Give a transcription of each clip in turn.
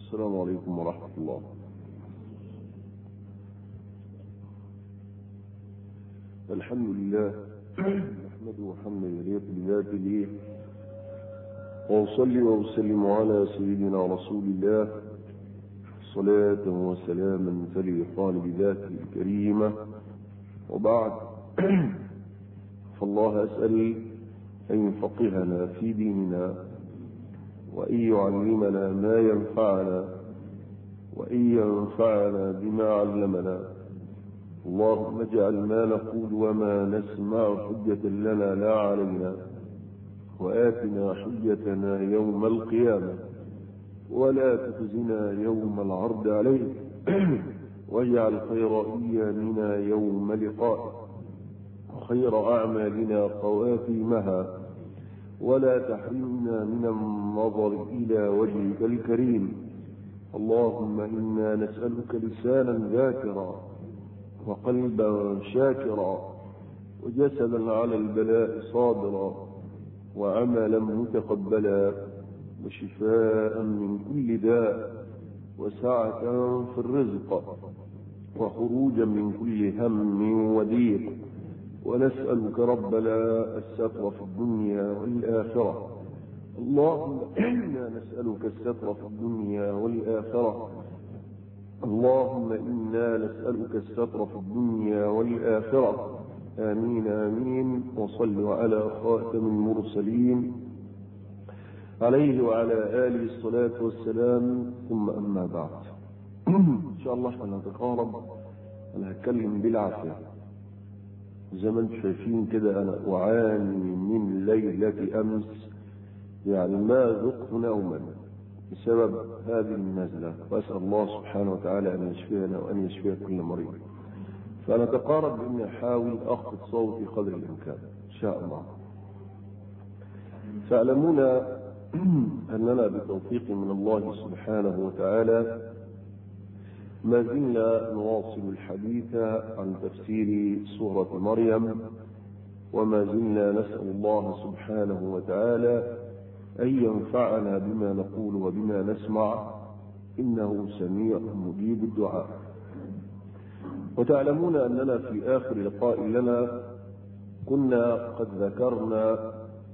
السلام عليكم ورحمة الله الحمد لله نحمده حمدا يليق بذاته وأصلي وأسلم على سيدنا رسول الله صلاة وسلاما تليقان بذاته الكريمة وبعد فالله أسأل أن يفقهنا في ديننا وأن يعلمنا ما ينفعنا وأن ينفعنا بما علمنا اللهم اجعل ما نقول وما نسمع حجة لنا لا علينا وآتنا حجتنا يوم القيامة ولا تخزنا يوم العرض عليك واجعل خير أيامنا يوم لقائك وخير أعمالنا خواتيمها ولا تحرمنا من النظر إلى وجهك الكريم اللهم إنا نسألك لسانا ذاكرا وقلبا شاكرا وجسدا على البلاء صابرا وعملا متقبلا وشفاء من كل داء وسعة في الرزق وخروجا من كل هم وضيق ونسألك ربنا الستر في الدنيا والآخرة اللهم إنا نسألك الستر في الدنيا والآخرة اللهم إنا نسألك الستر في الدنيا والآخرة آمين آمين وصلوا على خاتم المرسلين عليه وعلى آله الصلاة والسلام ثم أما بعد إن شاء الله احنا نتقارب أنا هتكلم بالعافية زي ما انتم شايفين كده أنا أعاني من ليلة أمس يعني ما ذقت نوما بسبب هذه النزلة وأسأل الله سبحانه وتعالى أن يشفينا وأن يشفي كل مريض فنتقارب بأني أحاول أخفض صوتي قدر الإمكان إن شاء الله تعلمون أننا بتوفيق من الله سبحانه وتعالى ما زلنا نواصل الحديث عن تفسير سورة مريم وما زلنا نسأل الله سبحانه وتعالى أن ينفعنا بما نقول وبما نسمع إنه سميع مجيب الدعاء وتعلمون أننا في آخر لقاء لنا كنا قد ذكرنا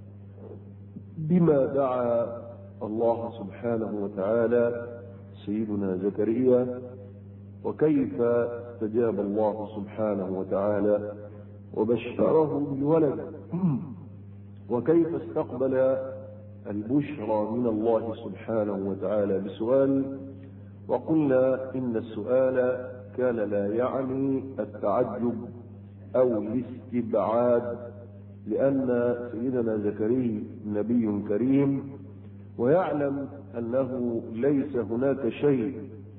بما دعا الله سبحانه وتعالى سيدنا زكريا وكيف استجاب الله سبحانه وتعالى وبشره بالولد وكيف استقبل البشرى من الله سبحانه وتعالى بسؤال وقلنا إن السؤال كان لا يعني التعجب أو الاستبعاد لأن سيدنا زكريا نبي كريم ويعلم أنه ليس هناك شيء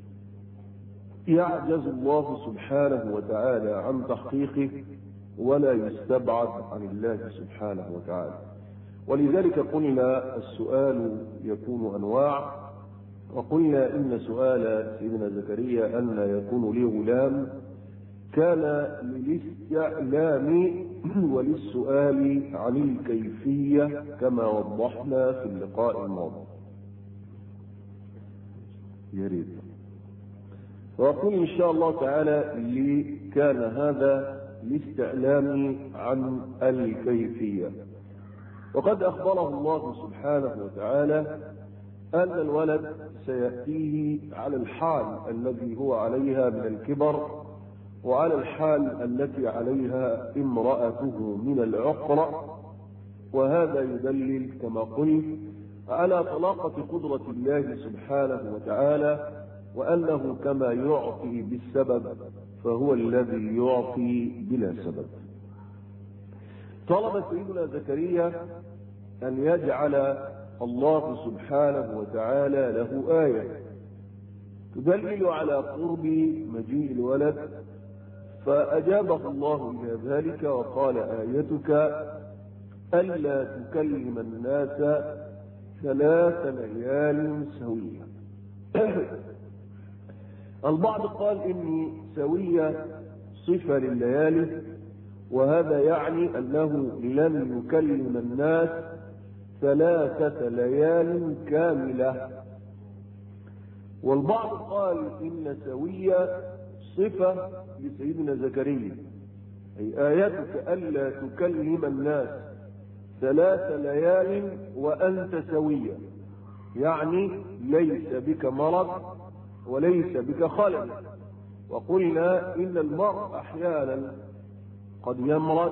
يعجز الله سبحانه وتعالى عن تحقيقه ولا يستبعد عن الله سبحانه وتعالى ولذلك قلنا السؤال يكون أنواع وقلنا إن سؤال سيدنا زكريا أن يكون لي غلام كان للاستعلام وللسؤال عن الكيفية كما وضحنا في اللقاء الماضي يا ريت وأقول إن شاء الله تعالى لي كان هذا لاستعلام عن الكيفية وقد أخبره الله سبحانه وتعالى أن الولد سيأتيه على الحال الذي هو عليها من الكبر وعلى الحال التي عليها امرأته من العقرة وهذا يدلل كما قلت على طلاقة قدرة الله سبحانه وتعالى وأنه كما يعطي بالسبب فهو الذي يعطي بلا سبب طلب سيدنا زكريا أن يجعل الله سبحانه وتعالى له آية تدلل على قرب مجيء الولد فأجابه الله إلى ذلك وقال آيتك ألا تكلم الناس ثلاث ليال سوية البعض قال إني سوية صفة لليالي وهذا يعني أنه لم يكلم الناس ثلاثة ليال كاملة والبعض قال إن سوية صفة لسيدنا زكريا أي آيتك ألا تكلم الناس ثلاث ليال وأنت سوية يعني ليس بك مرض وليس بك خلل وقلنا إن المرء أحيانا قد يمرض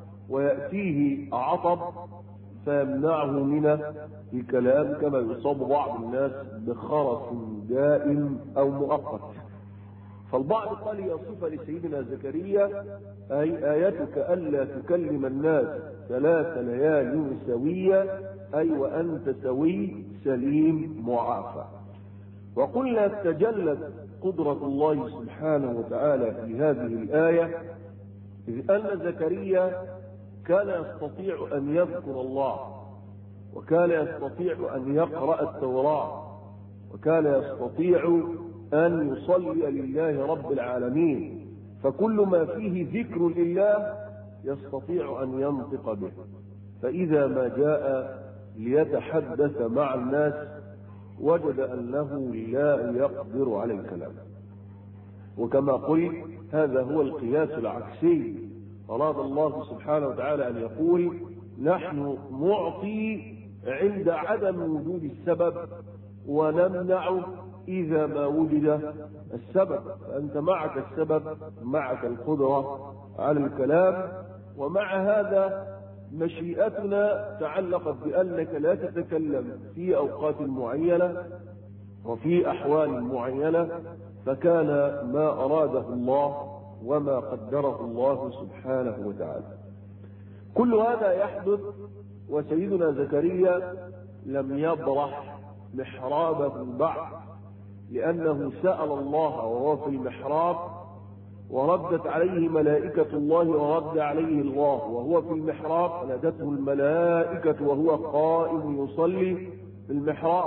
ويأتيه عطب فيمنعه من الكلام كما يصاب بعض الناس بخرس دائم أو مؤقت فالبعض قال هي صفة لسيدنا زكريا أي آيتك ألا تكلم الناس ثلاث ليال سوية أي وأنت سوي سليم معافى وقلنا تجلت قدرة الله سبحانه وتعالى في هذه الآية إذ أن زكريا كان يستطيع أن يذكر الله وكان يستطيع أن يقرأ التوراة وكان يستطيع أن يصلي لله رب العالمين فكل ما فيه ذكر لله يستطيع أن ينطق به فإذا ما جاء ليتحدث مع الناس وجد أنه لا يقدر على الكلام وكما قلت هذا هو القياس العكسي أراد الله سبحانه وتعالى أن يقول نحن نعطي عند عدم وجود السبب ونمنع إذا ما وجد السبب فأنت معك السبب معك القدرة على الكلام ومع هذا مشيئتنا تعلقت بأنك لا تتكلم في أوقات معينة وفي أحوال معينة فكان ما أراده الله وما قدره الله سبحانه وتعالى كل هذا يحدث وسيدنا زكريا لم يبرح محرابه بعد لأنه سأل الله وهو في المحراب وردت عليه ملائكة الله ورد عليه الله وهو في المحراب نادته الملائكة وهو قائم يصلي في المحراب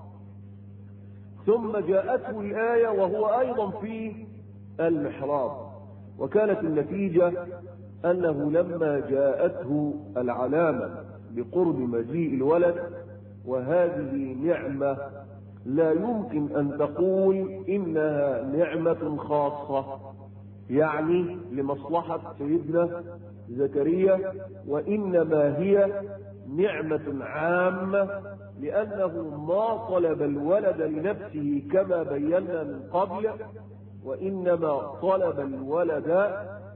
ثم جاءته الآية وهو أيضا في المحراب وكانت النتيجة أنه لما جاءته العلامة بقرب مجيء الولد وهذه نعمة لا يمكن أن تقول إنها نعمة خاصة يعني لمصلحة سيدنا زكريا وإنما هي نعمة عامة لأنه ما طلب الولد لنفسه كما بينا من قبل وإنما طلب الولد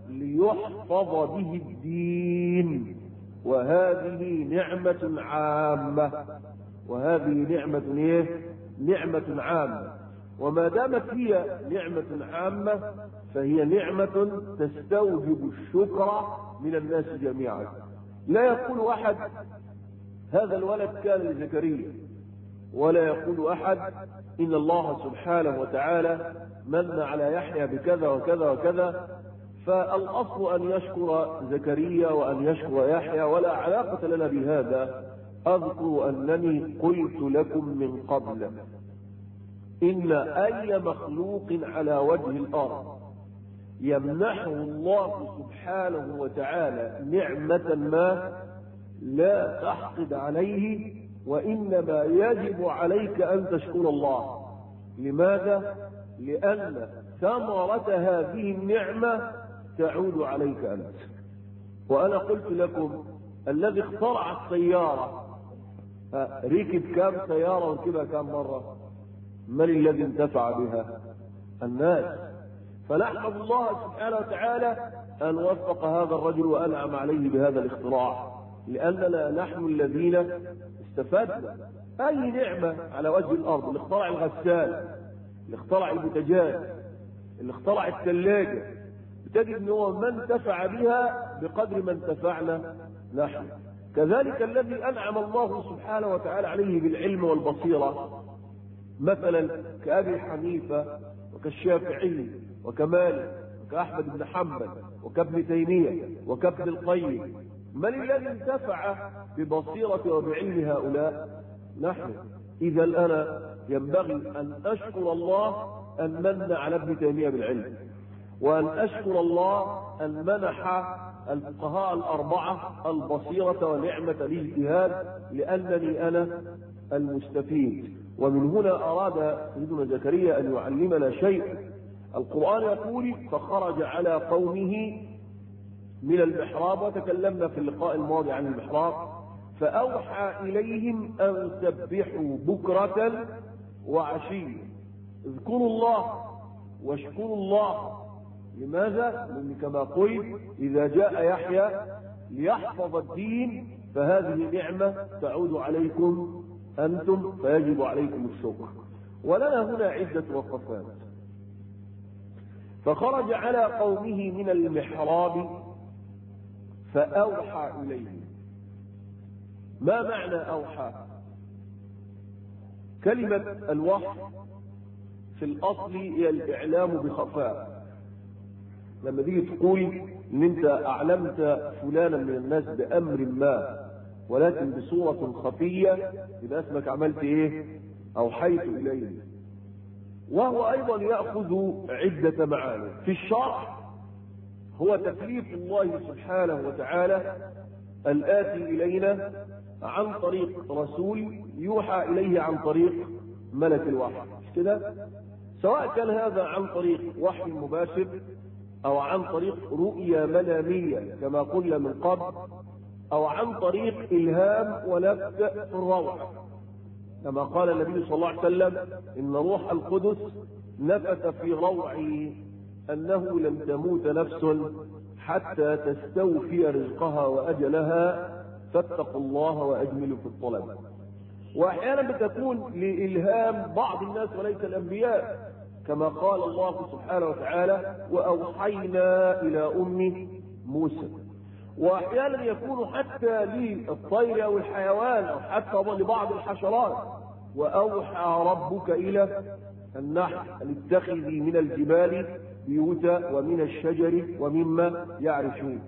ليحفظ به الدين وهذه نعمة عامة وهذه نعمة ايه؟ نعمة عامة وما دامت هي نعمة عامة فهي نعمة تستوجب الشكر من الناس جميعا لا يقول أحد هذا الولد كان لزكريا ولا يقول أحد إن الله سبحانه وتعالى من على يحيى بكذا وكذا وكذا فالأصل أن يشكر زكريا وأن يشكر يحيى ولا علاقة لنا بهذا أذكر أنني قلت لكم من قبل إن أي مخلوق على وجه الأرض يمنحه الله سبحانه وتعالى نعمة ما لا تحقد عليه وإنما يجب عليك أن تشكر الله لماذا؟ لأن ثمرة هذه النعمة تعود عليك أنت وأنا قلت لكم الذي اخترع السيارة ركب كام سيارة وركبها كام مرة من الذي انتفع بها الناس فنحمد الله سبحانه وتعالى أن وفق هذا الرجل وأنعم عليه بهذا الاختراع لأننا نحن الذين استفدنا أي نعمة على وجه الأرض اللي اخترع الغسال اللي اخترع البوتاجاز اللي اخترع الثلاجة بتجد ان هو ما انتفع بها بقدر ما انتفعنا نحن كذلك الذي انعم الله سبحانه وتعالى عليه بالعلم والبصيره مثلا كابي حنيفه وكالشافعي وكمالك وكاحمد بن حنبل وكابن تيميه وكابن القيم من الذي انتفع ببصيرة وبعلم هؤلاء نحن إذا أنا ينبغي أن أشكر الله أن من على ابن تيمية بالعلم وأن أشكر الله أن منح الفقهاء الأربعة البصيرة ونعمة الاجتهاد لأنني أنا المستفيد ومن هنا أراد سيدنا زكريا أن يعلمنا شيء القرآن يقول فخرج على قومه من المحراب وتكلمنا في اللقاء الماضي عن المحراب فأوحى إليهم أن سبحوا بكرة وعشيا اذكروا الله واشكروا الله لماذا؟ لأن كما قلت إذا جاء يحيى ليحفظ الدين فهذه نعمة تعود عليكم أنتم فيجب عليكم الشكر ولنا هنا عدة وقفات فخرج على قومه من المحراب فأوحى إليهم ما معنى أوحى كلمة الوحي في الأصل هي الإعلام بخفاء لما تيجي تقول ان انت اعلمت فلانا من الناس بامر ما ولكن بصورة خفية يبقى اسمك عملت ايه اوحيت اليه وهو ايضا يأخذ عدة معاني في الشرع هو تكليف الله سبحانه وتعالى الآتي إلينا عن طريق رسول يوحى إليه عن طريق ملك الوحي مش كده سواء كان هذا عن طريق وحي مباشر أو عن طريق رؤيا منامية كما قلنا من قبل أو عن طريق إلهام ونفس في الروح كما قال النبي صلى الله عليه وسلم إن روح القدس نفث في روعي أنه لن تموت نفس حتى تستوفي رزقها وأجلها فاتقوا الله وأجملوا في الطلب وأحيانا بتكون لإلهام بعض الناس وليس الأنبياء كما قال الله سبحانه وتعالى وأوحينا إلى أم موسى وأحيانا يكون حتى للطير أو الحيوان أو حتى لبعض الحشرات وأوحى ربك إلى النحل أن اتخذي من الجبال بيوتا ومن الشجر ومما يعرشون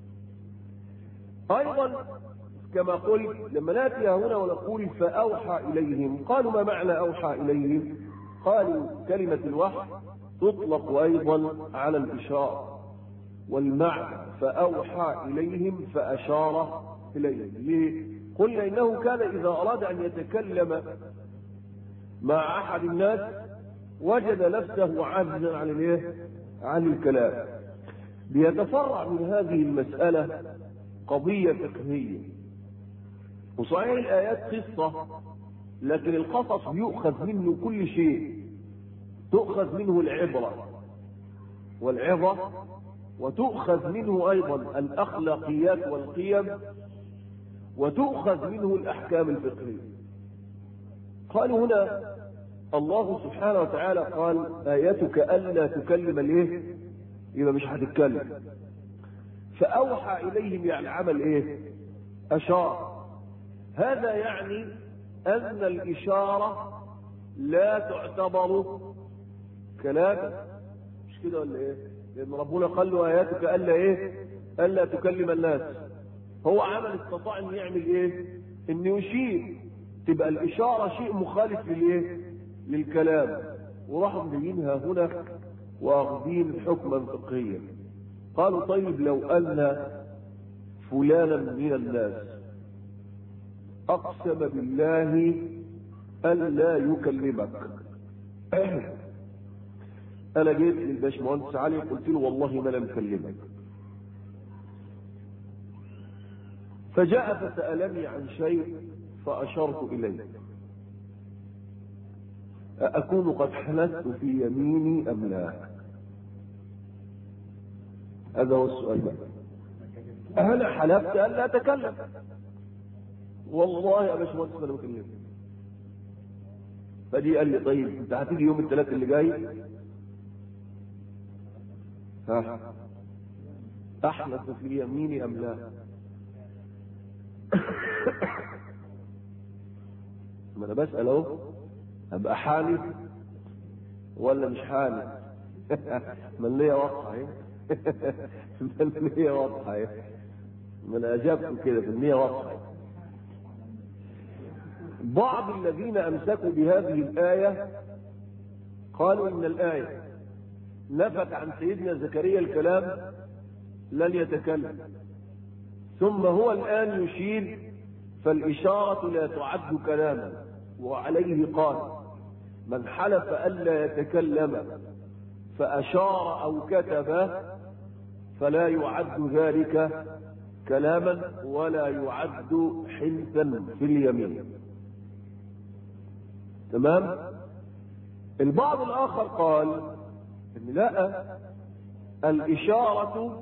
أيضا كما قلت لما ناتي هنا ونقول فأوحى إليهم قالوا ما معنى أوحى إليهم قالوا كلمة الوحي تطلق أيضا على الإشارة والمعنى فأوحى إليهم فأشار إليهم ليه؟ قلنا إنه كان إذا أراد أن يتكلم مع أحد الناس وجد نفسه عاجزا عن الايه؟ عن الكلام. بيتفرع من هذه المسألة قضية فقهية. وصحيح الآيات قصة لكن القصص يؤخذ منه كل شيء. تؤخذ منه العبرة والعظة وتؤخذ منه أيضا الأخلاقيات والقيم وتؤخذ منه الأحكام الفقهية. قالوا هنا الله سبحانه وتعالى قال آيتك ألا تكلم الايه؟ يبقى مش هتتكلم. فأوحى إليهم يعني عمل إيه؟ أشار. هذا يعني أن الإشارة لا تعتبر كلاما. مش كده ولا إيه؟ لأن ربنا قال له آياتك ألا إيه؟ ألا تكلم الناس. هو عمل استطاع إنه يعمل إيه؟ إنه يشير. تبقى الإشارة شيء مخالف للإيه؟ للكلام وراحوا مجيبينها هنا واخذين حكما فقهيا قالوا طيب لو ان فلانا من الناس اقسم بالله الا يكلمك انا جيت للباشمهندس علي قلت له والله ما انا مكلمك فجاء فسالني عن شيء فاشرت اليه أكون قد حلفت في يميني أم لا؟ هذا هو السؤال بقى. أنا حلفت أن لا أتكلم. والله يا باشمهندس أنا بكلمك. فدي قال لي طيب أنت هتيجي يوم الثلاث اللي جاي؟ ها؟ أحلف في يميني أم لا؟ ما أنا بسأل أهو ابقى حالف ولا مش حالف من ليا واضحه اهي من ليا واضحه اهي من اجابكم كده في النية واضحه بعض الذين امسكوا بهذه الايه قالوا ان الايه نفت عن سيدنا زكريا الكلام لن يتكلم ثم هو الان يشير فالاشاره لا تعد كلاما وعليه قال من حلف ألا يتكلم فأشار أو كتب فلا يعد ذلك كلاما ولا يعد حنثا في اليمين تمام البعض الآخر قال إن لا الإشارة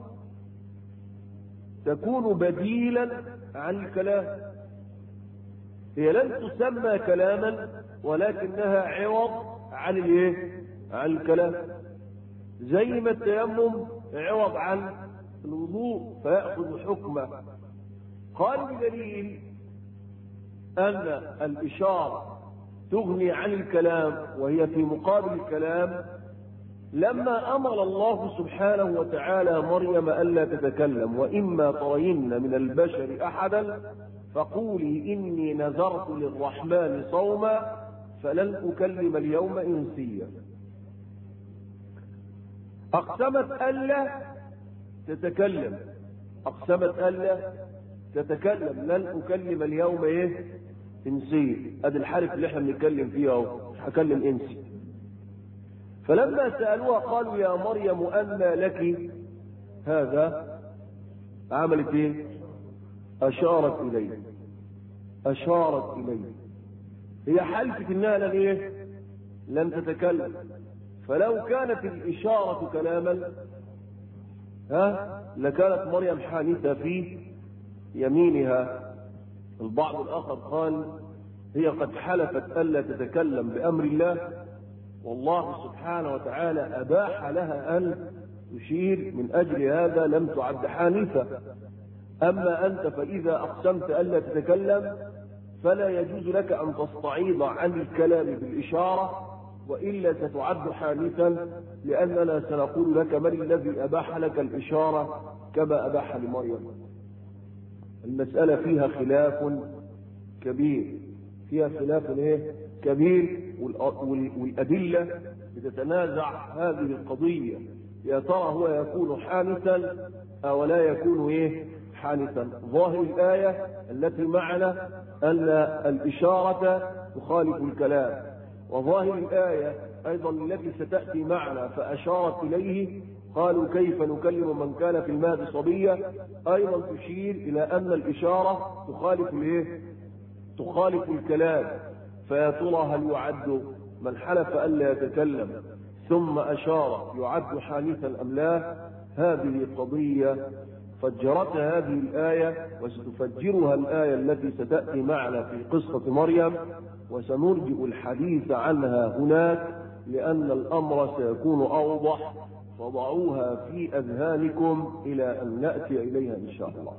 تكون بديلا عن الكلام هي لن تسمى كلاما ولكنها عوض عن الايه عن الكلام زي ما التيمم عوض عن الوضوء فيأخذ حكمه قال بدليل أن الإشارة تغني عن الكلام وهي في مقابل الكلام لما أمر الله سبحانه وتعالى مريم ألا تتكلم وإما ترين من البشر أحدا فقولي إني نذرت للرحمن صوما فلن أكلم اليوم إنسيا أقسمت ألا تتكلم أقسمت ألا تتكلم لن أكلم اليوم إيه إنسيا أدي الحرف اللي احنا بنتكلم فيه أهو مش هكلم إنسي فلما سألوها قالوا يا مريم أنى لك هذا عملت ايه أشارت إليه أشارت إليه هي حلفت إنها لن إيه لم تتكلم فلو كانت الإشارة كلاما ها لكانت مريم حانثة في يمينها البعض الآخر قال هي قد حلفت ألا تتكلم بأمر الله والله سبحانه وتعالى أباح لها أن تشير من أجل هذا لم تعد حانثة أما أنت فإذا أقسمت ألا تتكلم فلا يجوز لك أن تستعيض عن الكلام بالإشارة وإلا ستعد حانثا لأننا سنقول لك من الذي أباح لك الإشارة كما أباح لمريم المسألة فيها خلاف كبير فيها خلاف ايه كبير والأدلة بتتنازع هذه القضية يا ترى هو يكون حانثا أو لا يكون إيه حانثا ظاهر الآية التي معنا أن الإشارة تخالف الكلام وظاهر الآية أيضا التي ستأتي معنا فأشارت إليه قالوا كيف نكلم من كان في المهد صبيا أيضا تشير إلى أن الإشارة تخالف الإيه تخالف الكلام فيا ترى هل يعد من حلف ألا يتكلم ثم أشار يعد حانثا أم لا هذه قضية فجرتها هذه الآية وستفجرها الآية التي ستأتي معنا في قصة مريم وسنرجئ الحديث عنها هناك لأن الأمر سيكون أوضح فضعوها في أذهانكم إلى أن نأتي إليها إن شاء الله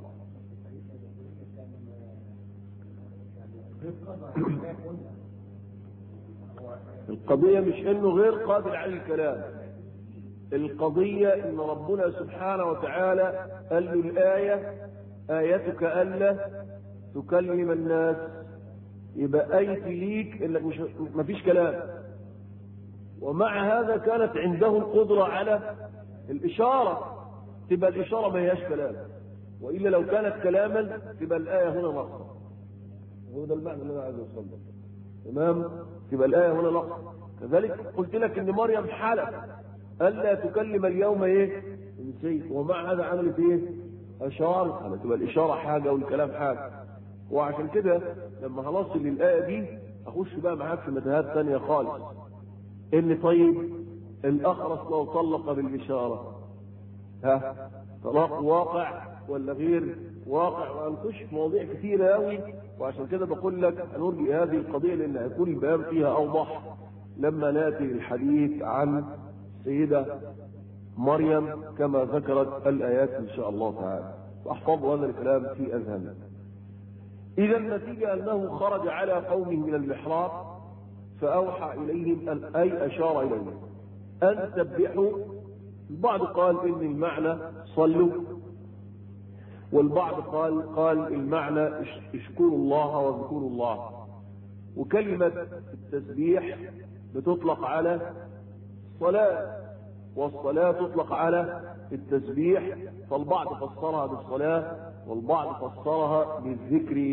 القضية مش انه غير قادر على الكلام القضية ان ربنا سبحانه وتعالى قال له الآية آيتك ألا تكلم الناس يبقى آيتي ليك انك مش مفيش كلام ومع هذا كانت عنده القدرة على الإشارة تبقى الإشارة ما هياش كلام وإلا لو كانت كلاما تبقى الآية هنا نصا هو ده المعنى اللي أنا عايز أوصل له تمام تبقى الآية هنا نقص كذلك قلت لك إن مريم حلف ألا تكلم اليوم إيه نسيت ومع هذا عملت إيه أشار على تبقى الإشارة حاجة والكلام حاجة وعشان كده لما هنصل للآية دي أخش بقى معاك في متاهات ثانية خالص إن طيب الأخرس لو طلق بالإشارة ها طلاق واقع ولا غير واقع وهنخش في مواضيع كثيرة أوي وعشان كده بقول لك هنرجي هذه القضية لأن هيكون البيان فيها أوضح لما نأتي للحديث عن سيدة مريم كما ذكرت الآيات إن شاء الله تعالى واحفظوا هذا الكلام في أذهاننا إذا النتيجة أنه خرج على قومه من المحراب فأوحى إليهم أن أي أشار إليهم أن سبحوا البعض قال إن المعنى صلوا والبعض قال قال المعنى اشكروا الله واذكروا الله وكلمة التسبيح بتطلق على الصلاة والصلاة تطلق على التسبيح فالبعض فسرها بالصلاة والبعض فسرها بالذكر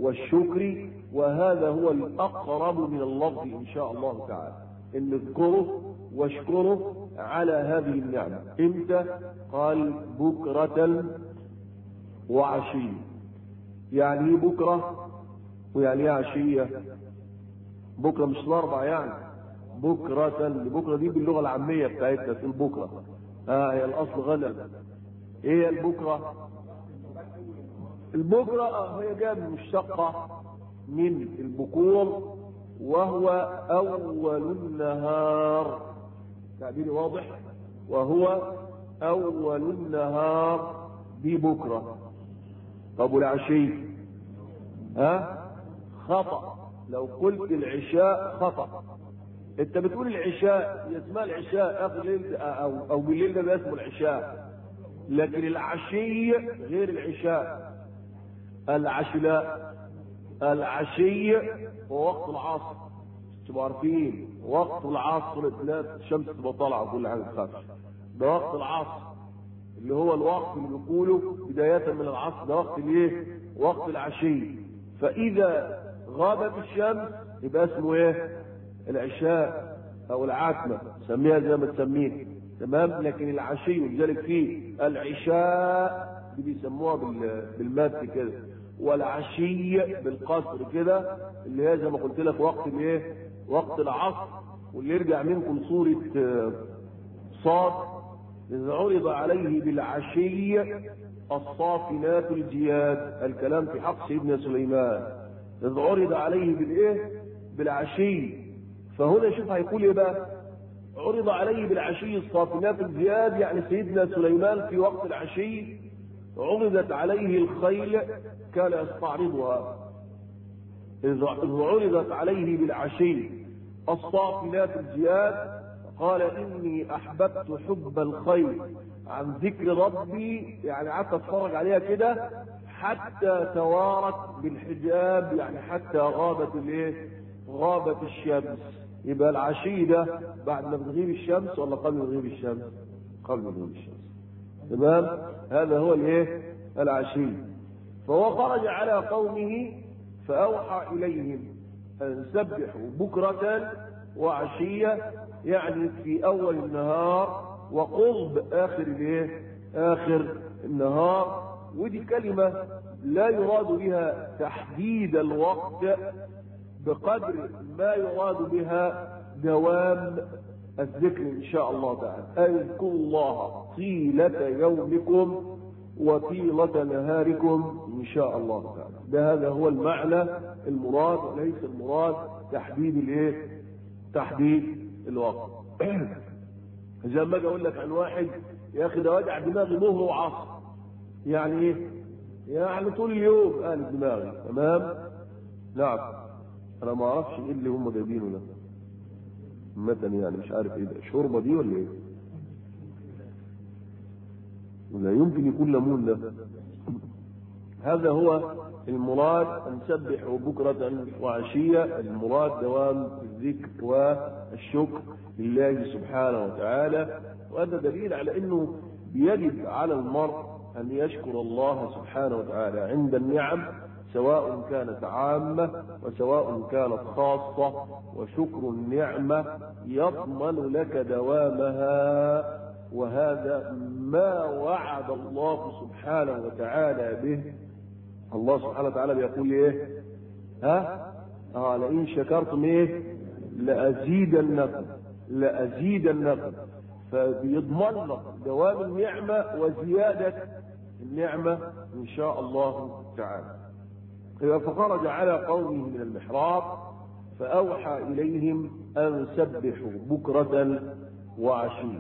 والشكر وهذا هو الأقرب من اللفظ إن شاء الله تعالى إن اذكره واشكره على هذه النعمة امتى قال بكرة وعشية يعني ايه بكرة ويعني ايه عشية بكرة مش الأربع يعني بكرة بكرة دي باللغة العامية بتاعتنا في البكرة اه هي الأصل غنم ايه البكرة البكرة هي جاية مشتقة من البكور وهو أول النهار تعبيري واضح وهو أول النهار ببكرة طب والعشي ها خطأ لو قلت العشاء خطأ انت بتقول العشاء اسمها العشاء اخر ليل او او بالليل ده اسمه العشاء لكن العشي غير العشاء العشي لا العشي هو وقت العصر تبقوا عارفين وقت العصر تلاقي الشمس تبقى طالعه كل حاجه تخافش ده وقت العصر اللي هو الوقت اللي بيقولوا بداية من العصر ده وقت الايه؟ وقت العشي فإذا غابت الشمس يبقى اسمه ايه؟ العشاء أو العتمة سميها زي ما تسميه تمام لكن العشي ولذلك فيه العشاء دي بيسموها بالمد كده والعشي بالقصر كده اللي هي زي ما قلت لك وقت الايه؟ وقت العصر واللي يرجع منكم صورة صاد إذ عرض عليه بالعشي الصافنات الجياد الكلام في حق سيدنا سليمان إذ عرض عليه بالإيه؟ بالعشي فهنا شوف هيقول إيه بقى؟ عرض عليه بالعشي الصافنات الجياد يعني سيدنا سليمان في وقت العشي عرضت عليه الخيل كان يستعرضها إذ عرضت عليه بالعشي الصافنات الجياد قال إني أحببت حب الخير عن ذكر ربي يعني قعدت أتفرج عليها كده حتى توارت بالحجاب يعني حتى غابت الايه؟ غابت الشمس يبقى العشي ده بعد ما بتغيب الشمس ولا قبل ما تغيب الشمس؟ قبل ما تغيب الشمس تمام؟ هذا هو الايه؟ العشي فهو خرج على قومه فأوحى إليهم أن سبحوا بكرة وعشية يعني في أول النهار وقرب آخر الايه؟ آخر النهار ودي كلمة لا يراد بها تحديد الوقت بقدر ما يراد بها دوام الذكر إن شاء الله تعالى اذكروا الله طيلة يومكم وطيلة نهاركم إن شاء الله تعالى ده هذا هو المعنى المراد وليس المراد تحديد الايه تحديد الوقت زي ما اجي اقول لك عن واحد يا اخي ده وجع دماغي ظهر وعصر يعني ايه يعني طول اليوم قال دماغي تمام نعم انا ما اعرفش ايه اللي هم جايبينه ده مثلا يعني مش عارف ايه ده شوربه دي ولا ايه لا يمكن يكون ليمون ده هذا هو المراد أن نسبح بكرة وعشية المراد دوام الذكر والشكر لله سبحانه وتعالى وهذا دليل على أنه يجب على المرء أن يشكر الله سبحانه وتعالى عند النعم سواء كانت عامة وسواء كانت خاصة وشكر النعمة يضمن لك دوامها وهذا ما وعد الله سبحانه وتعالى به الله سبحانه وتعالى بيقول ايه ها اه لئن شكرتم ايه لازيدنكم لازيدنكم فبيضمن لك دوام النعمه وزياده النعمه ان شاء الله تعالى فخرج على قومه من المحراب فاوحى اليهم ان سبحوا بكره وعشيه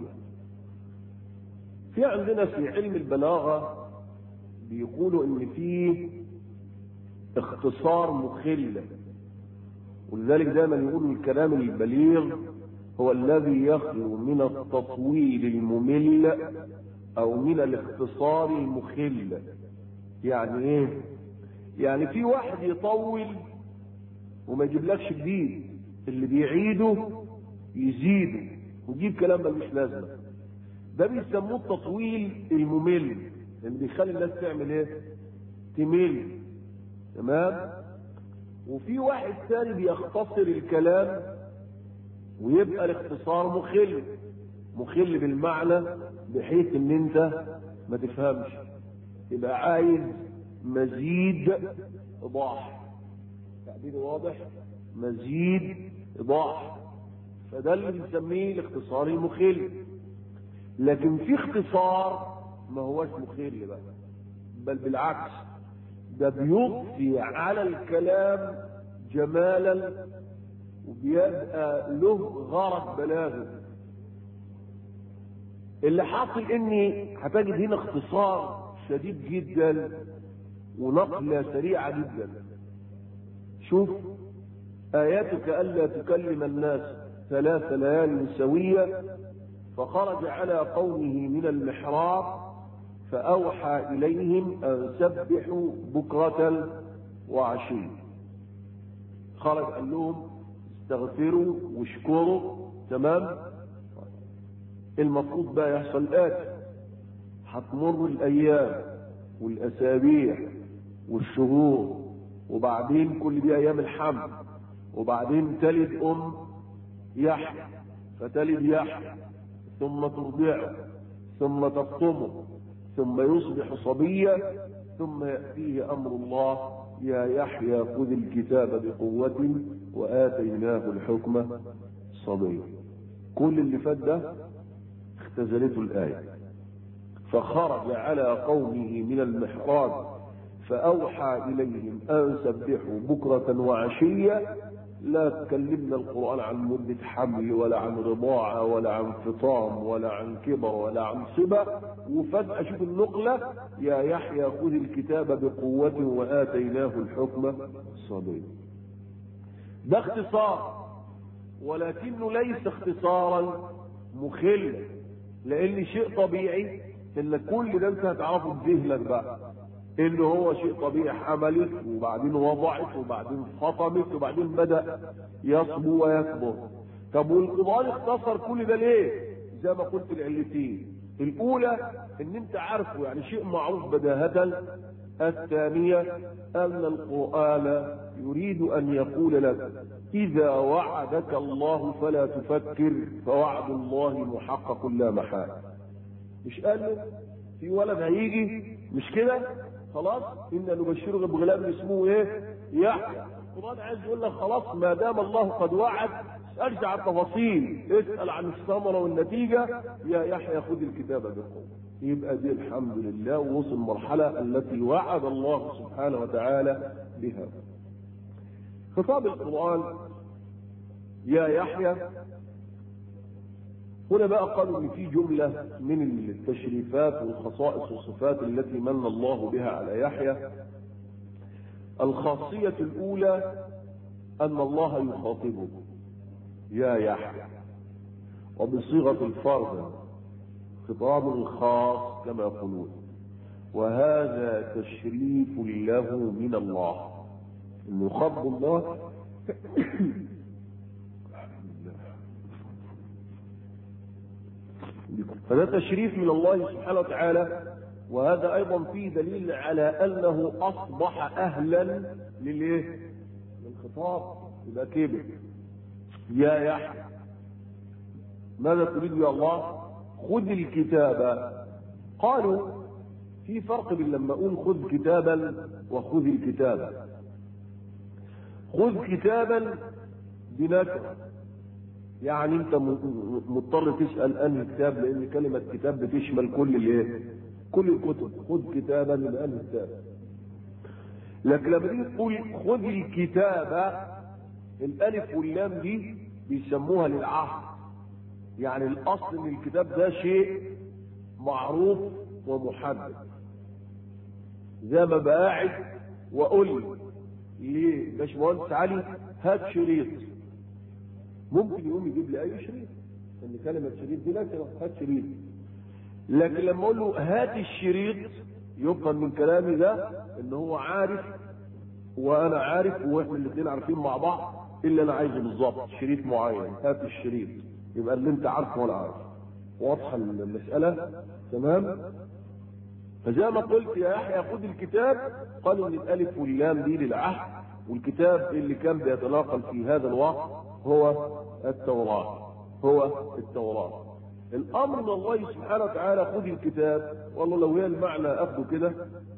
في عندنا في علم البلاغه بيقولوا ان فيه اختصار مخل ولذلك دايما يقولوا الكلام البليغ هو الذي يخلو من التطويل الممل او من الاختصار المخل يعني ايه يعني في واحد يطول وما يجيبلكش جديد اللي بيعيده يزيده ويجيب كلام ملوش لازمه ده بيسموه التطويل الممل اللي بيخلي الناس تعمل ايه تمل تمام وفي واحد ثاني بيختصر الكلام ويبقى الاختصار مخل مخل بالمعنى بحيث ان انت ما تفهمش يبقى عايز مزيد ايضاح تعبير واضح مزيد ايضاح فده اللي بنسميه الاختصار المخل لكن في اختصار ما هوش مخل بقى بل بالعكس ده بيضفي على الكلام جمالا وبيبقى له غرض بلاغه اللي حاصل اني هتجد هنا اختصار شديد جدا ونقلة سريعة جدا شوف آياتك ألا تكلم الناس ثلاث ليال سوية فخرج على قومه من المحراب فأوحى إليهم أن سبحوا بكرة وعشية خرج قال لهم استغفروا واشكروا تمام المفروض بقى يحصل آتي هتمر الأيام والأسابيع والشهور وبعدين كل دي أيام الحمل وبعدين تلد أم يحيى فتلد يحيى ثم ترضعه ثم تفطمه ثم يصبح صبيا ثم يأتيه أمر الله يا يحيى خذ الكتاب بقوة وآتيناه الحكم صبيا كل اللي فات ده اختزلته الآية فخرج على قومه من المحراب فأوحى إليهم أن سبحوا بكرة وعشية لا تكلمنا القرآن عن مدة حمل ولا عن رضاعة ولا عن فطام ولا عن كبر ولا عن صبا وفجأة شوف النقلة يا يحيى خذ الكتاب بقوة وآتيناه الحكم صبيا ده اختصار ولكنه ليس اختصارا مخلا لان شيء طبيعي ان كل ده انت هتعرفه بذهنك بقى ان هو شيء طبيعي حملت وبعدين وضعت وبعدين فطمت وبعدين بدا يصبو ويكبر طب والقران اختصر كل ده ليه زي ما قلت العلتين الاولى ان انت عارفه يعني شيء معروف بداهه الثانيه ان القران يريد ان يقول لك اذا وعدك الله فلا تفكر فوعد الله محقق لا محاله مش قال له في ولد هيجي مش كده خلاص إنا نبشره بغلام اسمه ايه يحيى القرآن عايز يقول لك خلاص ما دام الله قد وعد ارجع التفاصيل اسأل عن الثمرة والنتيجة يا يحيى خذ الكتاب بقوة يبقى دي الحمد لله ووصل المرحلة التي وعد الله سبحانه وتعالى بها خطاب القرآن يا يحيى هنا بقى قالوا ان في جمله من التشريفات والخصائص والصفات التي من الله بها على يحيى الخاصيه الاولى ان الله يخاطبه يا يحيى وبصيغه الفرد خطاب خاص كما يقولون وهذا تشريف له من الله انه يخاطب الله فده تشريف من الله سبحانه وتعالى وهذا ايضا فيه دليل على انه اصبح اهلا للايه؟ للخطاب يبقى كبر يا يحيى ماذا تريد يا الله؟ خذ الكتاب قالوا في فرق بين لما اقول خذ كتابا وخذ الكتاب خذ كتابا بنكره يعني انت مضطر تسال انهي كتاب لان كلمه كتاب بتشمل كل الايه؟ كل الكتب خذ كتابا من انهي كتاب لكن لما تيجي تقول خذ الكتاب الالف واللام دي بيسموها للعهد يعني الاصل ان الكتاب ده شيء معروف ومحدد زي ما بقاعد واقول ليه باشمهندس علي هات شريط ممكن يقوم يجيب لي اي شريط ان كلمه شريط دي نكره هات شريط لكن لما اقول له هات الشريط يبقى من كلامي ده ان هو عارف وانا عارف واحنا الاثنين عارفين مع بعض اللي انا عايزه بالظبط شريط معين هات الشريط يبقى اللي انت عارفه وانا عارف واضحه المساله تمام فزي ما قلت يا يحيى خذ الكتاب قالوا ان الالف واللام دي للعهد والكتاب اللي كان بيتناقل في هذا الوقت هو التوراة هو التوراة الأمر من الله سبحانه وتعالى خذ الكتاب والله لو هي المعنى أخده كده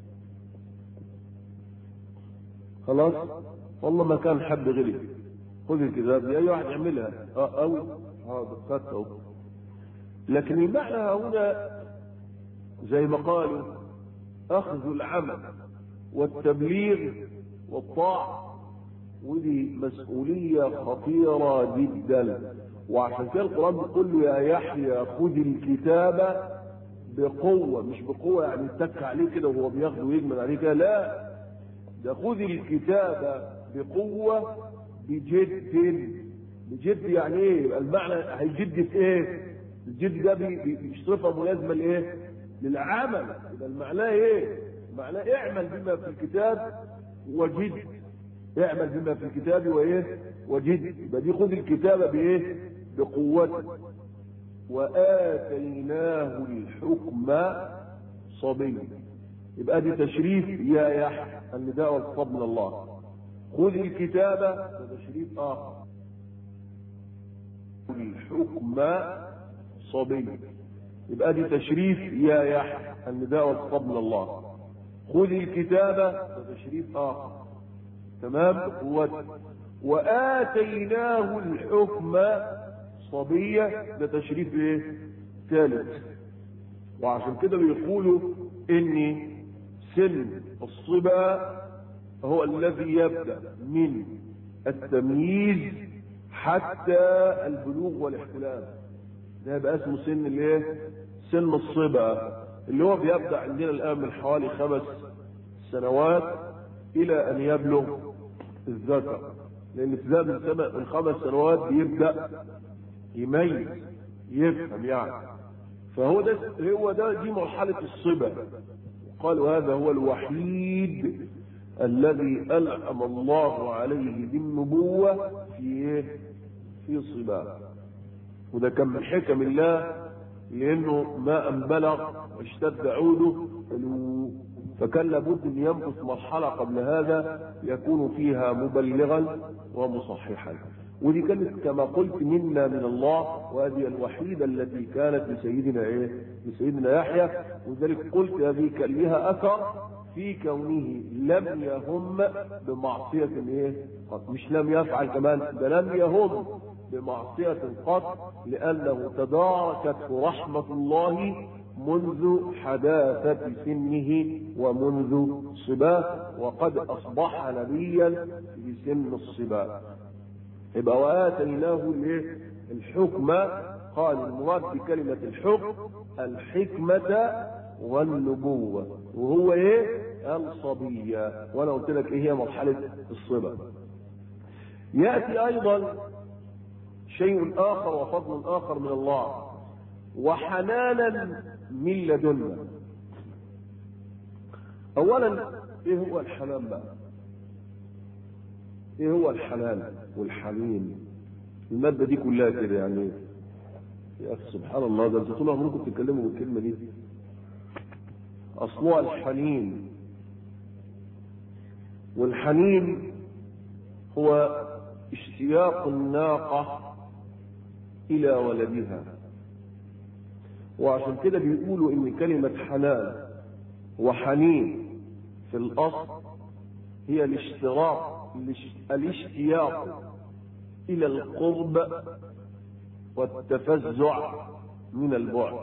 خلاص والله ما كان حد غيري خذ الكتاب دي أي واحد يعملها اه أوي حاضر خدته لكن المعنى هنا زي ما قالوا أخذ العمل والتبليغ والطاعة ودي مسؤولية خطيرة جدا وعشان كده القرآن بيقول له يا يحيى خذ الكتاب بقوة مش بقوة يعني اتك عليه كده وهو بياخده ويجمل عليه كده لا ده خذ الكتاب بقوة بجد بجد يعني ايه يبقى المعنى هيجد في ايه الجد ده بيصرفها ملازمة لايه للعمل يبقى المعنى ايه معناه اعمل بما في الكتاب وجد اعمل بما في الكتاب وايه وجد يبقى دي خذ الكتاب بايه بقوته واتيناه الحكم صبيا يبقى دي تشريف يا يحيى النداء والخطاب من الله خذ الكتاب ده تشريف اخر الحكم صبيا يبقى دي تشريف يا يحيى النداء والخطاب من الله خذ الكتاب ده تشريف اخر تمام قوته واتيناه الحكم صبية ده تشريف ايه ثالث وعشان كده بيقولوا ان سن الصبا هو الذي يبدا من التمييز حتى البلوغ والاحتلام ده يبقى اسمه سن الايه سن الصبا اللي هو بيبدا عندنا الان من حوالي خمس سنوات الى ان يبلغ الذكر لان ابتداء من سنة من خمس سنوات بيبدا يميز يفهم يعني فهو ده هو ده دي مرحله الصبا قالوا هذا هو الوحيد الذي انعم الله عليه بالنبوه في ايه؟ في صبا وده كان من حكم الله لانه ما ان بلغ واشتد عوده فكان لابد ان يمكث مرحله قبل هذا يكون فيها مبلغا ومصححا ودي كانت كما قلت منا من الله وهذه الوحيده التي كانت لسيدنا ايه؟ لسيدنا يحيى ولذلك قلت هذه كان لها اثر في كونه لم يهم بمعصيه ايه؟ قط مش لم يفعل كمان ده لم يهم بمعصيه قط لانه تداركته رحمه الله منذ حداثة سنه ومنذ صباه وقد أصبح نبيا في سن الصبا يبقى وآتيناه الحكم قال المراد بكلمة الحكم الحكمة والنبوة وهو ايه؟ الصبية وانا قلت لك ايه هي مرحلة الصبا يأتي ايضا شيء اخر وفضل اخر من الله وحنانا من لدنا اولا ايه هو الحنان بقى ايه هو الحنان والحنين المادة دي كلها كده يعني يا اخي سبحان الله ده انتوا طول عمركم بتتكلموا بالكلمة دي اصلها الحنين والحنين هو اشتياق الناقة الى ولدها وعشان كده بيقولوا ان كلمة حنان وحنين في الاصل هي الاشتراك الاشتياق الى القرب والتفزع من البعد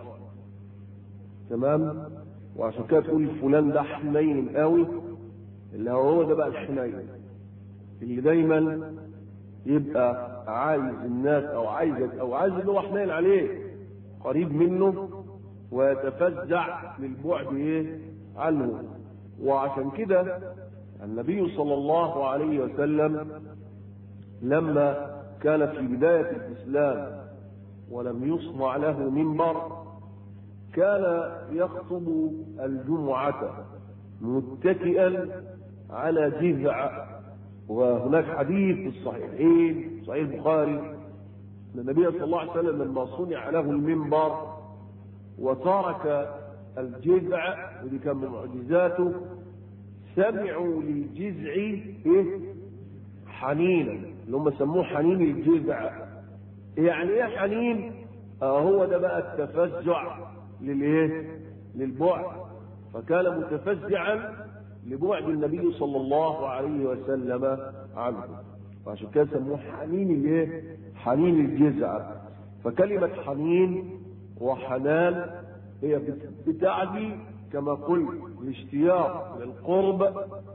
تمام وعشان كده تقول فلان ده حنين قوي اللي هو هو ده بقى الحنين اللي دايما يبقى عايز الناس او عايزك او عايز اللي هو حنين عليه قريب منه ويتفزع للبعد ايه عنه وعشان كده النبي صلى الله عليه وسلم لما كان في بداية الإسلام ولم يصنع له منبر كان يخطب الجمعة متكئا على جذع وهناك حديث في الصحيحين صحيح البخاري ان النبي صلى الله عليه وسلم لما صنع له المنبر وترك الجذع ودي كان من معجزاته سمعوا للجذع إيه؟ حنينا اللي هم سموه حنين الجذع يعني ايه حنين آه هو ده بقى التفزع للايه للبعد فكان متفزعا لبعد النبي صلى الله عليه وسلم عنه وعشان كده سموه حنين الايه حنين الجذع فكلمة حنين وحنان هي بتعني كما قلت الاشتياق للقرب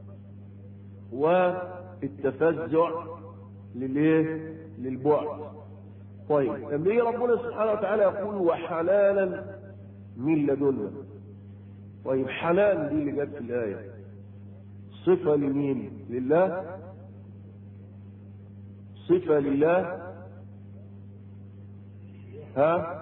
والتفزع للايه للبعد طيب لما يجي ربنا سبحانه وتعالى يقول وحنانا من لدنا طيب حنان دي اللي جت في الآية صفة لمين لله صفة لله ها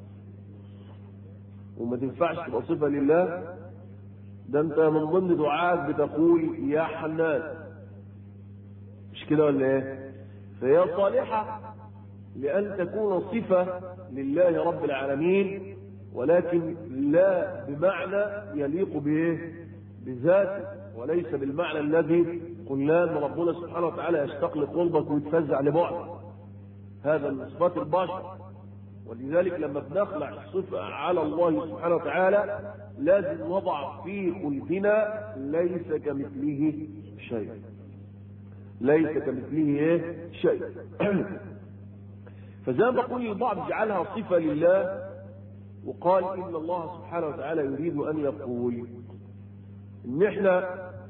وما تنفعش تبقى صفة لله ده انت من ضمن دعائك بتقول يا حنان مش كده ولا ايه فهي صالحة لأن تكون صفة لله رب العالمين ولكن لا بمعنى يليق به بذاته وليس بالمعنى الذي قلنا ان ربنا سبحانه وتعالى يشتاق لقربك ويتفزع لبعدك هذا من صفات البشر ولذلك لما بنخلع الصفة على الله سبحانه وتعالى لازم نضع في قلبنا ليس كمثله شيء ليس كمثله ايه شيء فزي ما بقول البعض جعلها صفة لله وقال إن الله سبحانه وتعالى يريد أن يقول إن إحنا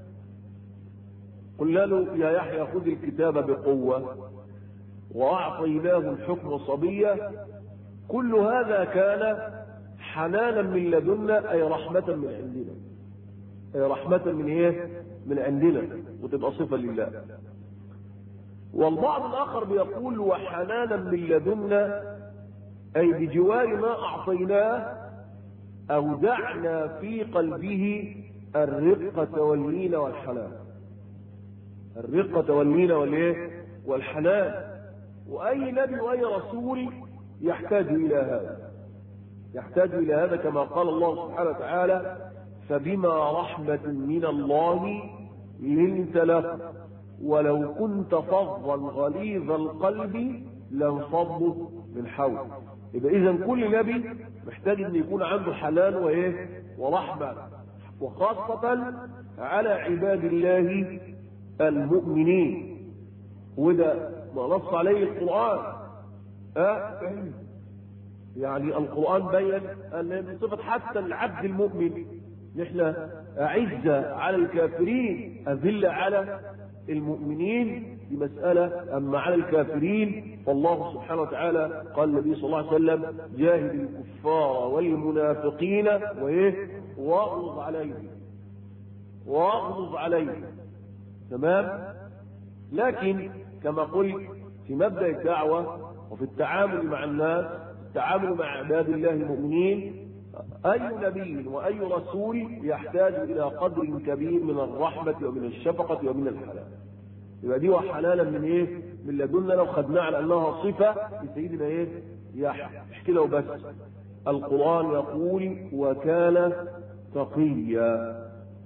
قلنا له يا يحيى خذ الكتاب بقوة وأعطيناه الحكم صبية كل هذا كان حنانا من لدنا أي رحمة من عندنا أي رحمة من إيه؟ من عندنا وتبقى صفة لله والبعض الآخر بيقول وحنانا من لدنا أي بجوار ما أعطيناه أودعنا في قلبه الرقة واللين والحنان الرقة واللين والإيه؟ والحنان وأي نبي وأي رسول يحتاج إلى هذا يحتاج إلى هذا كما قال الله سبحانه وتعالى فبما رحمة من الله لنت له ولو كنت فظا غليظ القلب لانفضوا من حولك يبقى اذا كل نبي محتاج ان يكون عنده حنان وايه ورحمه وخاصه على عباد الله المؤمنين وده ما نص عليه القران أه؟ يعني القران بين ان من صفه حتى العبد المؤمن نحن أعزة على الكافرين أذلة على المؤمنين دي مسألة أما على الكافرين فالله سبحانه وتعالى قال النبي صلى الله عليه وسلم جاهد الكفار والمنافقين وإيه واغلظ عليهم واغلظ عليهم تمام لكن كما قلت في مبدأ الدعوة وفي التعامل مع الناس التعامل مع عباد الله المؤمنين أي نبي وأي رسول يحتاج إلى قدر كبير من الرحمة ومن الشفقة ومن الحلال يبقى دي وحلالا من ايه من لدنا لو خدناها على انها صفة لسيدنا ايه يحيى مش كده وبس القرآن يقول وكان تقيا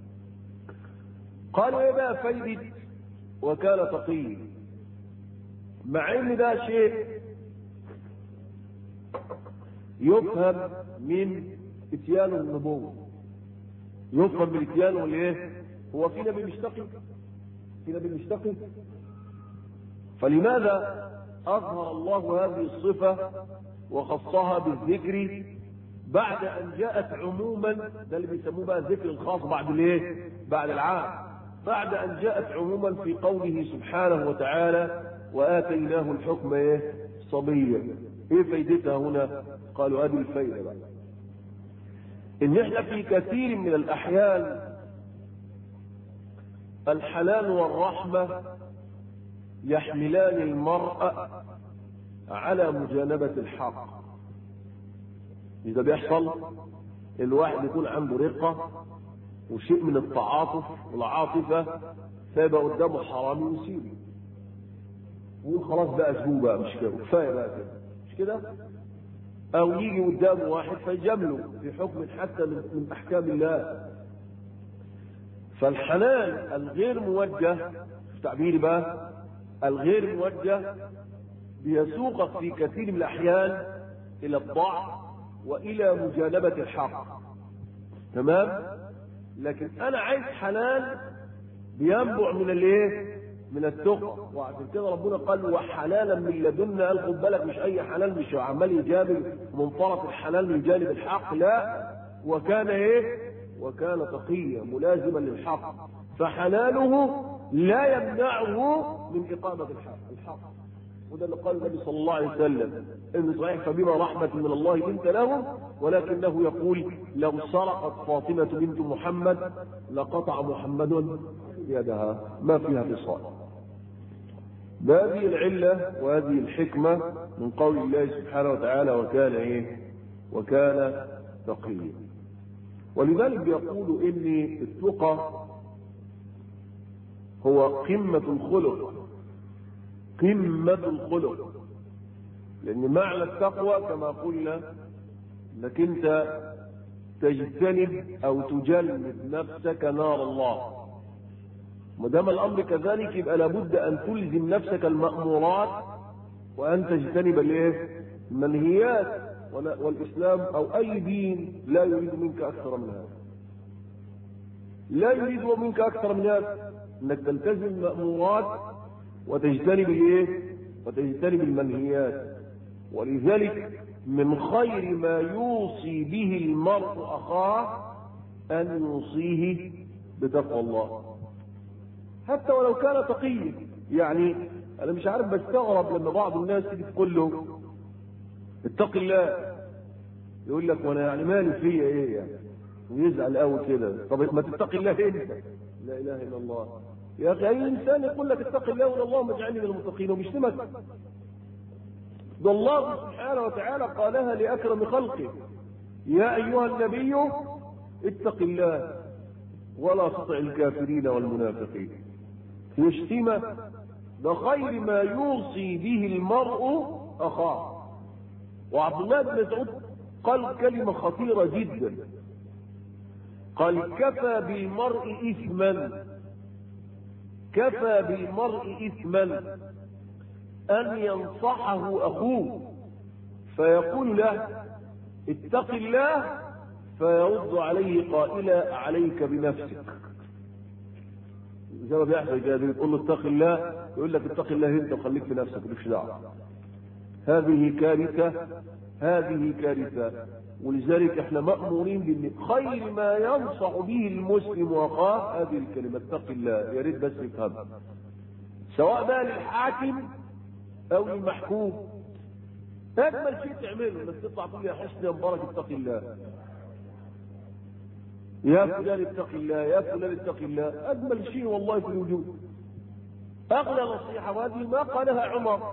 قالوا ايه بقى فايدة وكان تقيا مع ان ده شيء يفهم من اتيان النبوة يفهم من اتيان والايه هو في نبي مشتقي في نبي مشتقي فلماذا اظهر الله هذه الصفة وخصها بالذكر بعد ان جاءت عموما ده اللي بيسموه بقى الذكر الخاص بعد الايه بعد العام بعد ان جاءت عموما في قوله سبحانه وتعالى واتيناه الحكم ايه صبيا ايه فايدتها هنا قالوا هذه الفايدة بقى ان احنا في كثير من الاحيان الحلال والرحمة يحملان المرأة على مجانبة الحق إذا بيحصل الواحد يكون عنده رقة وشيء من التعاطف والعاطفة فيبقى قدامه حرامي ويسيبه ويقول خلاص بقى اسبوع بقى مش كده كفايه بقى كده مش كده او يجي قدامه واحد فيجامله في حكم حتى من احكام الله فالحلال الغير موجه في تعبيري بقى الغير موجه بيسوقك في كثير من الأحيان إلى الضعف وإلى مجانبة الحق تمام لكن أنا عايز حلال بينبع من الايه من التقى وعشان كده ربنا قال وحلالا من لدنا قال خد بالك مش اي حلال مش عمال يجامل من طرف الحلال من جانب الحق لا وكان ايه وكان تقيا ملازما للحق فحلاله لا يمنعه من اقامه الحق الحق وده اللي قال النبي صلى الله عليه وسلم ان صحيح فبما رحمه من الله لنت لهم ولكنه يقول لو سرقت فاطمه بنت محمد لقطع محمد يدها ما فيها فصال بهذه العلة وهذه الحكمة من قول الله سبحانه وتعالى وكان ايه وكان تقيا ولذلك يقول ان التقى هو قمة الخلق قمة الخلق لأن معنى التقوى كما قلنا انك انت تجتنب او تجنب نفسك نار الله ما دام الامر كذلك يبقى لابد ان تلزم نفسك المامورات وان تجتنب الايه؟ المنهيات والاسلام او اي دين لا يريد منك اكثر من هذا. لا يريد منك اكثر من هذا انك تلتزم المامورات وتجتنب الايه؟ وتجتنب المنهيات. ولذلك من خير ما يوصي به المرء اخاه ان يوصيه بتقوى الله. حتى ولو كان تقيا يعني انا مش عارف بستغرب لما بعض الناس تيجي تقول له اتق الله يقول لك وانا يعني مالي فيا ايه يعني ويزعل قوي كده طب ما تتقي الله انت لا اله الا الله يا اخي اي انسان يقول لك اتق الله ولا اللهم اجعلني من المتقين وبيشتمك ده الله سبحانه وتعالى قالها لاكرم خلقه يا ايها النبي اتق الله ولا تطع الكافرين والمنافقين يشتم ده خير ما يوصي به المرء اخاه وعبد الله بن مسعود قال كلمة خطيرة جدا قال كفى بالمرء إثما كفى بالمرء إثما أن ينصحه أخوه فيقول له اتق الله فيرد عليه قائلا عليك بنفسك زي ما بيحصل كده تقول له اتق الله يقول لك اتق الله انت وخليك في نفسك مالكش دعوه هذه كارثه هذه كارثه ولذلك احنا مامورين بان خير ما ينصح به المسلم واخاه هذه الكلمه اتق الله يا ريت بس يفهمها سواء بقى للحاكم او للمحكوم اجمل شيء تعمله انك تطلع تقول يا حسني يا مبارك اتق الله يا فلان اتق الله يا فلان اتق الله اجمل شيء والله في الوجود اغلى نصيحه وهذه ما قالها عمر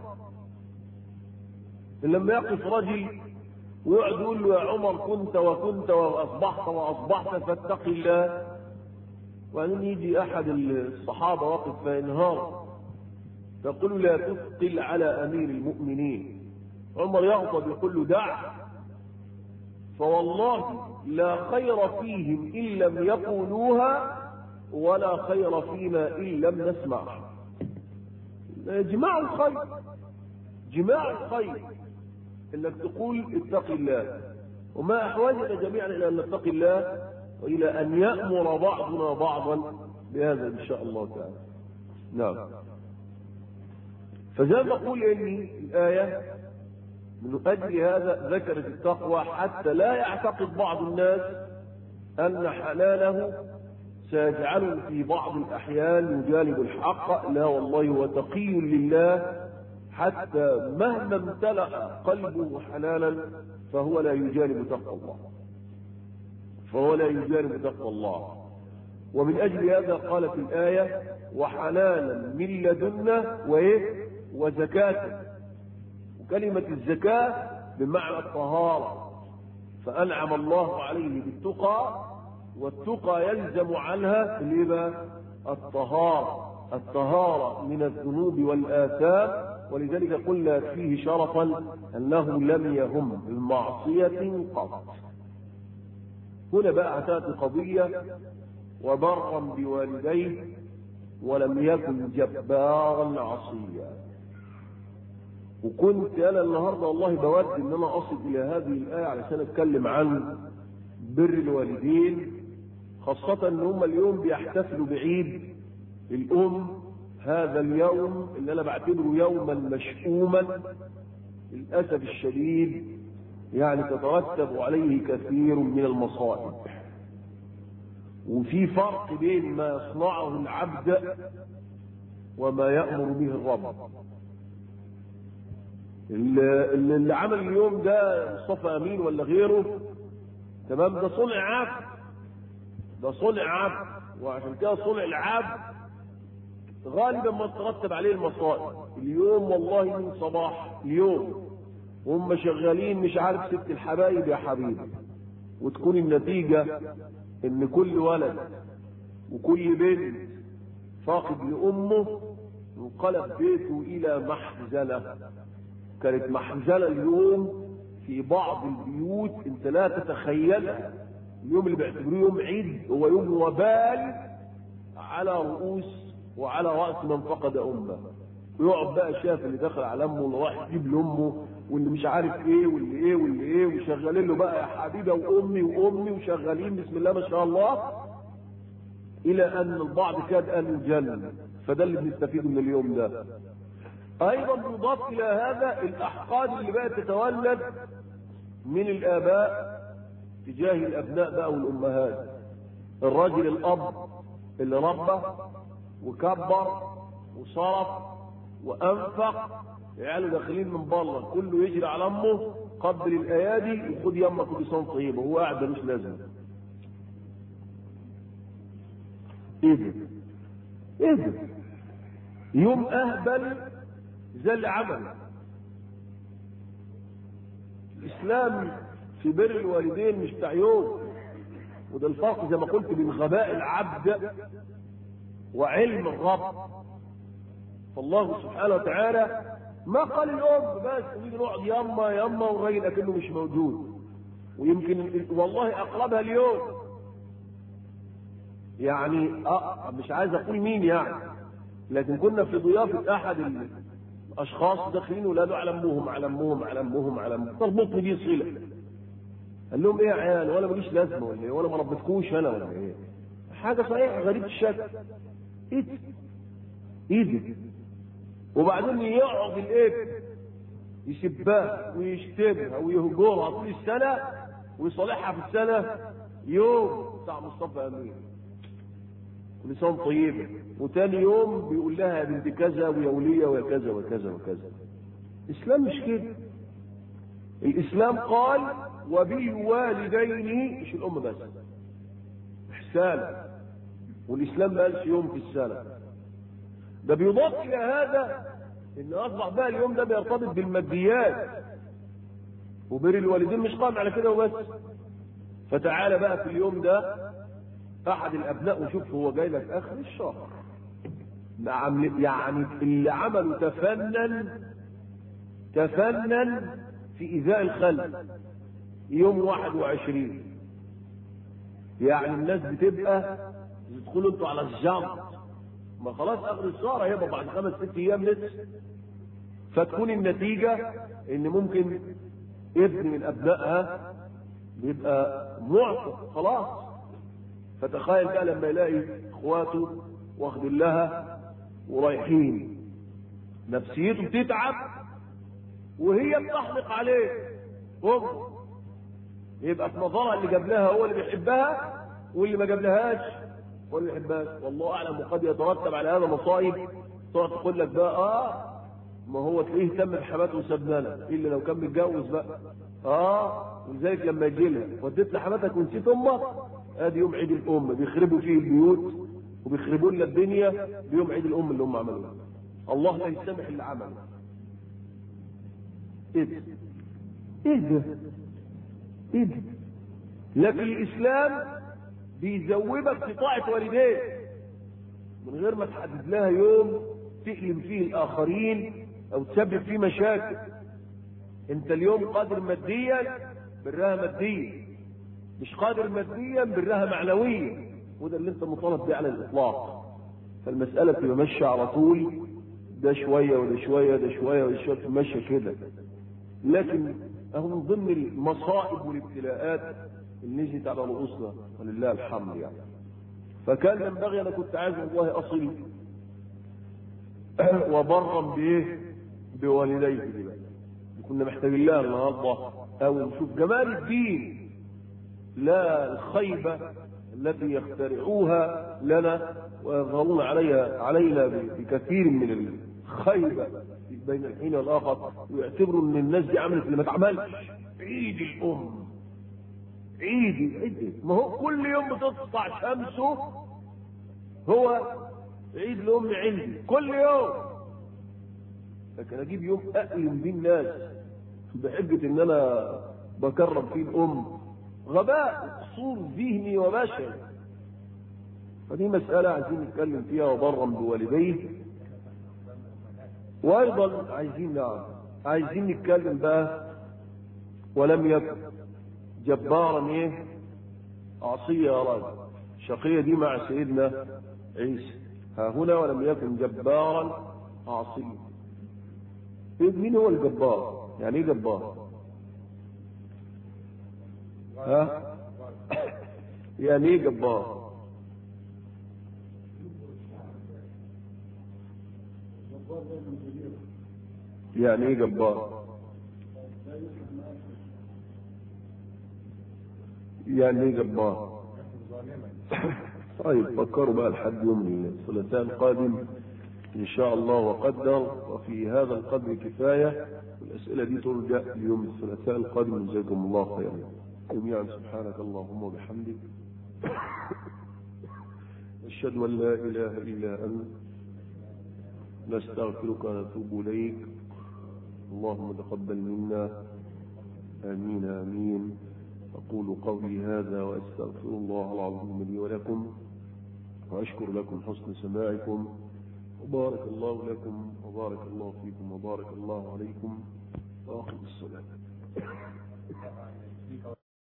لما يقف رجل ويقعد يقول له يا عمر كنت وكنت واصبحت واصبحت فاتق الله وبعدين يجي احد الصحابه واقف فينهار تقول لا تثقل على امير المؤمنين عمر يغضب يقول له دع فوالله لا خير فيهم ان لم يقولوها ولا خير فينا ان لم نسمعها جماع الخير جماع الخير انك تقول اتق الله وما احوجنا جميعا الى ان نتقي الله والى ان يامر بعضنا بعضا بهذا ان شاء الله تعالى نعم فزي ما نقول ان الايه من اجل هذا ذكرت التقوى حتى لا يعتقد بعض الناس ان حلاله سيجعله في بعض الاحيان يجانب الحق لا والله هو تقي لله حتى مهما امتلأ قلبه حلالا فهو لا يجانب تقوى الله فهو لا يجانب تقوى الله ومن اجل هذا قالت الايه وحلالا من لدنا وايه وزكاه وكلمه الزكاه بمعنى الطهاره فانعم الله عليه بالتقى والتقى يلزم عنها الايه الطهاره الطهاره من الذنوب والاثام ولذلك قلنا فيه شرفا انه لم يهم بمعصيه قط هنا بقى اتت قضيه وبرا بوالديه ولم يكن جبارا عصيا وكنت انا النهارده والله بود ان انا اصل الى هذه الايه علشان اتكلم عن بر الوالدين خاصة ان هم اليوم بيحتفلوا بعيد الام هذا اليوم اللي انا بعتبره يوما مشؤوما للاسف الشديد يعني تترتب عليه كثير من المصائب وفي فرق بين ما يصنعه العبد وما يأمر به الرب اللي, اللي عمل اليوم ده مصطفى امين ولا غيره تمام ده صنع عبد ده صنع عبد وعشان كده صنع العبد غالبا ما ترتب عليه المصائب اليوم والله من صباح اليوم وهم شغالين مش عارف ست الحبايب يا حبيبي وتكون النتيجة ان كل ولد وكل بنت فاقد لامه انقلب بيته الى محزنة كانت محزنة اليوم في بعض البيوت انت لا تتخيلها اليوم اللي بيعتبروه يوم عيد هو يوم وبال على رؤوس وعلى رأس من فقد أمه ويقعد بقى شاف اللي دخل على أمه واللي راح يجيب لأمه واللي مش عارف ايه واللي ايه واللي ايه وشغالين له بقى يا حبيبه وامي وامي وشغالين بسم الله ما شاء الله الى ان البعض كاد ان يجنن فده اللي بنستفيده من اليوم ده ايضا يضاف الى هذا الاحقاد اللي بقت تتولد من الاباء تجاه الابناء بقى والامهات الراجل الاب اللي ربى وكبر وصرف وانفق عياله داخلين من بره كله يجري على امه قبل الايادي وخد يمك بلسان طيبه وهو قاعد ملوش لازمه ايه ده؟ ايه ده؟ يوم اهبل زي اللي عمل الاسلام في بر الوالدين مش بتاع يوم وده الفرق زي ما قلت بين غباء العبد وعلم الرب فالله سبحانه وتعالى ما قال الام بس نيجي نقعد يما يما والراجل اكنه مش موجود ويمكن والله اقربها اليوم يعني أه مش عايز اقول مين يعني لكن كنا في ضيافه احد الاشخاص داخلين ولاده على امهم على امهم على امهم على امهم تربطني بيه صله قال لهم ايه يا عيال ولا ماليش لازمه ولا ايه ولا ما ربيتكوش انا ولا ايه حاجه صحيح غريب الشكل ايه ده ايه ده وبعدين يقعد الابن يسبها ويشتمها ويهجرها طول السنة ويصالحها في السنة يوم بتاع مصطفى أمين كل سنة طيبة وتاني يوم بيقول لها يا بنت كذا ويا ولية ويا كذا وكذا وكذا الإسلام مش كده الإسلام قال وبالوالدين مش الأم بس إحسانا والإسلام ما قالش يوم في السنة ده بيضاف الى هذا ان اصبح بقى اليوم ده بيرتبط بالماديات وبر الوالدين مش قائم على كده وبس فتعالى بقى في اليوم ده احد الابناء وشوف هو جاي لك اخر الشهر يعني اللي عمله تفنن تفنن في ايذاء الخلق يوم 21 يعني الناس بتبقى تدخلوا انتوا على الجنط ما خلاص اخر الشهر هيبقى بعد خمس ست ايام لسه فتكون النتيجة ان ممكن ابن من ابنائها بيبقى معتق خلاص فتخيل بقى لما يلاقي اخواته واخدين لها ورايحين نفسيته بتتعب وهي بتحلق عليه امه يبقى في نظرها اللي جاب لها هو اللي بيحبها واللي ما جاب لهاش هو اللي بيحبها والله اعلم وقد يترتب على هذا مصائب تقعد تقول لك بقى اه ما هو تلاقيه تم بحماته وسابنا الا لو كان متجوز بقى اه ولذلك لما يجي لها وديت لحماتك ونسيت امك ادي يوم عيد الام بيخربوا فيه البيوت وبيخربوا لنا الدنيا بيوم عيد الام اللي هم عملوه الله لا يسامح اللي عمله ايه ده ايه ده ايه ده لكن الاسلام بيزوبك في طاعه والديك من غير ما تحدد لها يوم تألم فيه الاخرين او تسبب فيه مشاكل انت اليوم قادر ماديا برها ماديا مش قادر ماديا برها معنويا وده اللي انت مطالب بيه على الاطلاق فالمسألة تبقى ماشية على طول ده شوية وده شوية ده شوية وده شوية ماشية كده لكن أهو من ضمن المصائب والابتلاءات اللي نزلت على رؤوسنا ولله الحمد يعني فكان ينبغي أنا كنت عايز والله أصل وبرا بإيه؟ بوالديه دي بقى كنا محتاجين لها النهارده أو نشوف جمال الدين لا الخيبة التي يخترعوها لنا ويظهرون عليها علينا بكثير من الخيبة بين الحين والآخر ويعتبروا ان الناس دي عملت اللي ما اتعملش عيد الأم عيد عيد ما هو كل يوم بتطلع شمسه هو عيد الأم عندي كل يوم لكن أجيب يوم أألم بيه الناس بحجة إن أنا بكرم فيه الأم غباء قصور ذهني وبشري فدي مسألة عايزين نتكلم فيها وبرا بوالديه وأيضا عايزين نعم عايزين نتكلم بقى ولم يكن جبارا ايه عصية يا راجل شقية دي مع سيدنا عيسى ها هنا ولم يكن جبارا عصيا مين هو الجبار يعني ايه جبار ها يعني ايه جبار يعني ايه جبار يعني ايه جبار طيب فكروا بقى لحد يوم الثلاثاء القادم ان شاء الله وقدر وفي هذا القدر كفايه الاسئله دي ترجع ليوم الثلاثاء القادم جزاكم الله خيرا جميعا سبحانك اللهم وبحمدك أشهد أن لا إله إلا أنت نستغفرك ونتوب إليك اللهم تقبل منا آمين آمين أقول قولي هذا وأستغفر الله العظيم لي ولكم وأشكر لكم حسن سماعكم وبارك الله لكم وبارك الله فيكم وبارك الله عليكم وآخر الصلاة